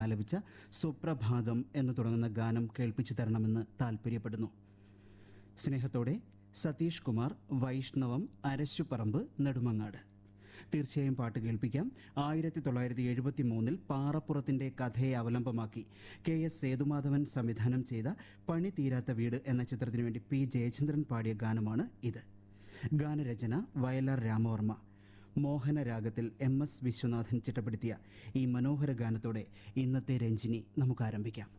ആലപിച്ച സുപ്രഭാതം എന്ന് തുടങ്ങുന്ന ഗാനം കേൾപ്പിച്ചു തരണമെന്ന് താൽപ്പര്യപ്പെടുന്നു സ്നേഹത്തോടെ സതീഷ് കുമാർ വൈഷ്ണവം അരശുപറമ്പ് നെടുമങ്ങാട് തീർച്ചയായും പാട്ട് കേൾപ്പിക്കാം ആയിരത്തി തൊള്ളായിരത്തി എഴുപത്തി മൂന്നിൽ പാറപ്പുറത്തിന്റെ കഥയെ അവലംബമാക്കി കെ എസ് സേതുമാധവൻ സംവിധാനം ചെയ്ത പണി തീരാത്ത വീട് എന്ന ചിത്രത്തിനു വേണ്ടി പി ജയചന്ദ്രൻ പാടിയ ഗാനമാണ് ഇത് ഗാനരചന വയലാർ രാമവർമ്മ മോഹനരാഗത്തിൽ എം എസ് വിശ്വനാഥൻ ചിട്ടപ്പെടുത്തിയ ഈ മനോഹര ഗാനത്തോടെ ഇന്നത്തെ രഞ്ജിനി നമുക്ക് ആരംഭിക്കാം